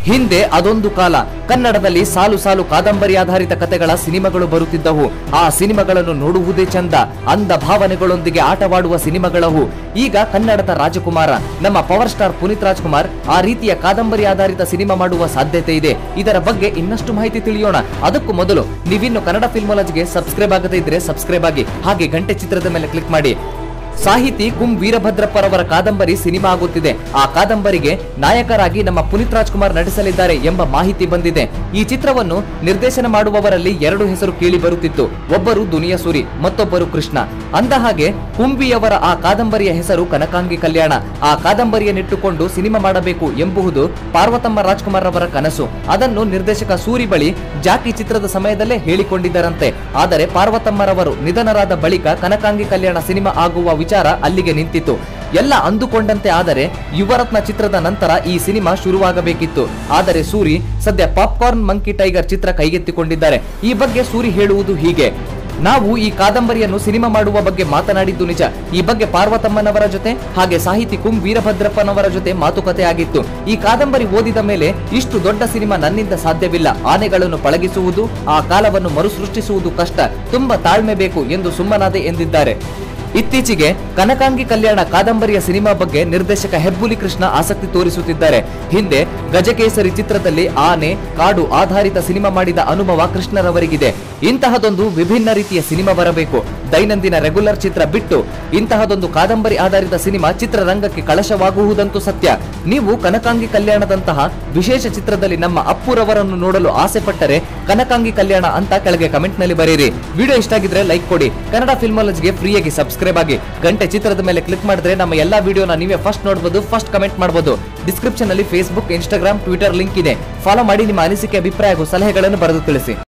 ಹಿಂದೆ ಅದೊಂದು ಕಾಲ ಕನ್ನಡದಲ್ಲಿ ಸಾಲು ಸಾಲು ಕಾದಂಬರಿ ಆಧಾರಿತ ಕಥೆಗಳ ಸಿನಿಮಾಗಳು ಬರುತ್ತಿದ್ದವು ಆ ಸಿನಿಮಾಗಳನ್ನು ನೋಡುವುದೇ ಚಂದ ಅಂದ ಭಾವನೆಗಳೊಂದಿಗೆ ಆಟವಾಡುವ ಸಿನಿಮಾಗಳವು ಈಗ ಕನ್ನಡದ ರಾಜಕುಮಾರ ನಮ್ಮ ಪವರ್ ಸ್ಟಾರ್ ಪುನೀತ್ ರಾಜ್ಕುಮಾರ್ ಆ ರೀತಿಯ ಕಾದಂಬರಿ ಆಧಾರಿತ ಸಿನಿಮಾ ಮಾಡುವ ಸಾಧ್ಯತೆ ಇದೆ ಇದರ ಬಗ್ಗೆ ಇನ್ನಷ್ಟು ಮಾಹಿತಿ ತಿಳಿಯೋಣ ಅದಕ್ಕೂ ಮೊದಲು ನೀವಿನ್ನು ಕನ್ನಡ ಫಿಲ್ಮಾಲಜಿಗೆ ಸಬ್ಸ್ಕ್ರೈಬ್ ಆಗದೇ ಇದ್ರೆ ಸಬ್ಸ್ಕ್ರೈಬ್ ಆಗಿ ಹಾಗೆ ಗಂಟೆ ಚಿತ್ರದ ಮೇಲೆ ಕ್ಲಿಕ್ ಮಾಡಿ ಸಾಹಿತಿ ಕುಂ ವೀರಭದ್ರಪ್ಪರವರ ಕಾದಂಬರಿ ಸಿನಿಮಾ ಆಗುತ್ತಿದೆ ಆ ಕಾದಂಬರಿಗೆ ನಾಯಕರಾಗಿ ನಮ್ಮ ಪುನೀತ್ ರಾಜ್ಕುಮಾರ್ ನಟಿಸಲಿದ್ದಾರೆ ಎಂಬ ಮಾಹಿತಿ ಬಂದಿದೆ ಈ ಚಿತ್ರವನ್ನು ನಿರ್ದೇಶನ ಮಾಡುವವರಲ್ಲಿ ಎರಡು ಹೆಸರು ಕೇಳಿ ಬರುತ್ತಿತ್ತು ಒಬ್ಬರು ದುನಿಯಾ ಸೂರಿ ಮತ್ತೊಬ್ಬರು ಕೃಷ್ಣ ಅಂದ ಹಾಗೆ ಕುಂಬಿಯವರ ಆ ಕಾದಂಬರಿಯ ಹೆಸರು ಕನಕಾಂಗಿ ಕಲ್ಯಾಣ ಆ ಕಾದಂಬರಿಯನ್ನಿಟ್ಟುಕೊಂಡು ಸಿನಿಮಾ ಮಾಡಬೇಕು ಎಂಬುದು ಪಾರ್ವತಮ್ಮ ರಾಜ್ಕುಮಾರ್ ಅವರ ಕನಸು ಅದನ್ನು ನಿರ್ದೇಶಕ ಸೂರಿ ಬಳಿ ಜಾಕಿ ಚಿತ್ರದ ಸಮಯದಲ್ಲೇ ಹೇಳಿಕೊಂಡಿದ್ದರಂತೆ ಆದರೆ ಪಾರ್ವತಮ್ಮರವರು ನಿಧನರಾದ ಬಳಿಕ ಕನಕಾಂಗಿ ಕಲ್ಯಾಣ ಸಿನಿಮಾ ಆಗುವ ವಿಚಾರ ಅಲ್ಲಿಗೆ ನಿಂತಿತು ಎಲ್ಲ ಅಂದುಕೊಂಡಂತೆ ಆದರೆ ಯುವರತ್ನ ಚಿತ್ರದ ನಂತರ ಈ ಸಿನಿಮಾ ಶುರುವಾಗಬೇಕಿತ್ತು ಆದರೆ ಸೂರಿ ಸದ್ಯ ಪಾಪ್ಕಾರ್ನ್ ಮಂಕಿ ಟೈಗರ್ ಚಿತ್ರ ಕೈಗೆತ್ತಿಕೊಂಡಿದ್ದಾರೆ ಈ ಬಗ್ಗೆ ಸೂರಿ ಹೇಳುವುದು ಹೀಗೆ ನಾವು ಈ ಕಾದಂಬರಿಯನ್ನು ಸಿನಿಮಾ ಮಾಡುವ ಬಗ್ಗೆ ಮಾತನಾಡಿದ್ದು ನಿಜ ಈ ಬಗ್ಗೆ ಪಾರ್ವತಮ್ಮನವರ ಜೊತೆ ಹಾಗೆ ಸಾಹಿತಿ ಕುಂ ವೀರಭದ್ರಪ್ಪನವರ ಜೊತೆ ಮಾತುಕತೆ ಆಗಿತ್ತು ಈ ಕಾದಂಬರಿ ಓದಿದ ಮೇಲೆ ಇಷ್ಟು ದೊಡ್ಡ ಸಿನಿಮಾ ನನ್ನಿಂದ ಸಾಧ್ಯವಿಲ್ಲ ಆನೆಗಳನ್ನು ಪಳಗಿಸುವುದು ಆ ಕಾಲವನ್ನು ಮರುಸೃಷ್ಟಿಸುವುದು ಕಷ್ಟ ತುಂಬಾ ತಾಳ್ಮೆ ಬೇಕು ಎಂದು ಸುಮ್ಮನಾದೆ ಎಂದಿದ್ದಾರೆ ಇತ್ತೀಚೆಗೆ ಕನಕಾಂಗಿ ಕಲ್ಯಾಣ ಕಾದಂಬರಿಯ ಸಿನಿಮಾ ಬಗ್ಗೆ ನಿರ್ದೇಶಕ ಹೆಬ್ಬುಲಿ ಕೃಷ್ಣ ಆಸಕ್ತಿ ತೋರಿಸುತ್ತಿದ್ದಾರೆ ಹಿಂದೆ ಗಜಕೇಸರಿ ಚಿತ್ರದಲ್ಲಿ ಆನೆ ಕಾಡು ಆಧಾರಿತ ಸಿನಿಮಾ ಮಾಡಿದ ಅನುಭವ ಕೃಷ್ಣರವರಿಗಿದೆ ಇಂತಹದೊಂದು ವಿಭಿನ್ನ ರೀತಿಯ ಸಿನಿಮಾ ಬರಬೇಕು ದೈನಂದಿನ ರೆಗ್ಯುಲರ್ ಚಿತ್ರ ಬಿಟ್ಟು ಇಂತಹದೊಂದು ಕಾದಂಬರಿ ಆಧಾರಿತ ಸಿನಿಮಾ ಚಿತ್ರರಂಗಕ್ಕೆ ಕಳಶವಾಗುವುದಂತೂ ಸತ್ಯ ನೀವು ಕನಕಾಂಗಿ ಕಲ್ಯಾಣದಂತಹ ವಿಶೇಷ ಚಿತ್ರದಲ್ಲಿ ನಮ್ಮ ಅಪ್ಪುರವರನ್ನು ನೋಡಲು ಆಸೆ ಪಟ್ಟರೆ ಕನಕಾಂಗಿ ಕಲ್ಯಾಣ ಅಂತ ಕೆಳಗೆ ಕಮೆಂಟ್ ನಲ್ಲಿ ಬರೀರಿ ವಿಡಿಯೋ ಇಷ್ಟ ಆಗಿದ್ರೆ ಲೈಕ್ ಕೊಡಿ ಕನ್ನಡ ಫಿಲ್ಮಾಲಜಿಗೆ ಫ್ರೀಯಾಗಿ ಸಬ್ಸ್ಕ್ರೈಬ್ ಆಗಿ ಗಂಟೆ ಚಿತ್ರದ ಮೇಲೆ ಕ್ಲಿಕ್ ಮಾಡಿದ್ರೆ ನಮ್ಮ ಎಲ್ಲಾ ವಿಡಿಯೋನ ನೀವೇ ಫಸ್ಟ್ ನೋಡಬಹುದು ಫಸ್ಟ್ ಕಮೆಂಟ್ ಮಾಡಬಹುದು ಡಿಸ್ಕ್ರಿಪ್ಷನ್ ಅಲ್ಲಿ ಫೇಸ್ಬುಕ್ ಇನ್ಸ್ಟಾಗ್ರಾಮ್ ಟ್ವಿಟರ್ ಲಿಂಕ್ ಇದೆ ಫಾಲೋ ಮಾಡಿ ನಿಮ್ಮ ಅನಿಸಿಕೆ ಅಭಿಪ್ರಾಯ ಹಾಗೂ ಸಲಹೆಗಳನ್ನು ಬರೆದು ತಿಳಿಸಿ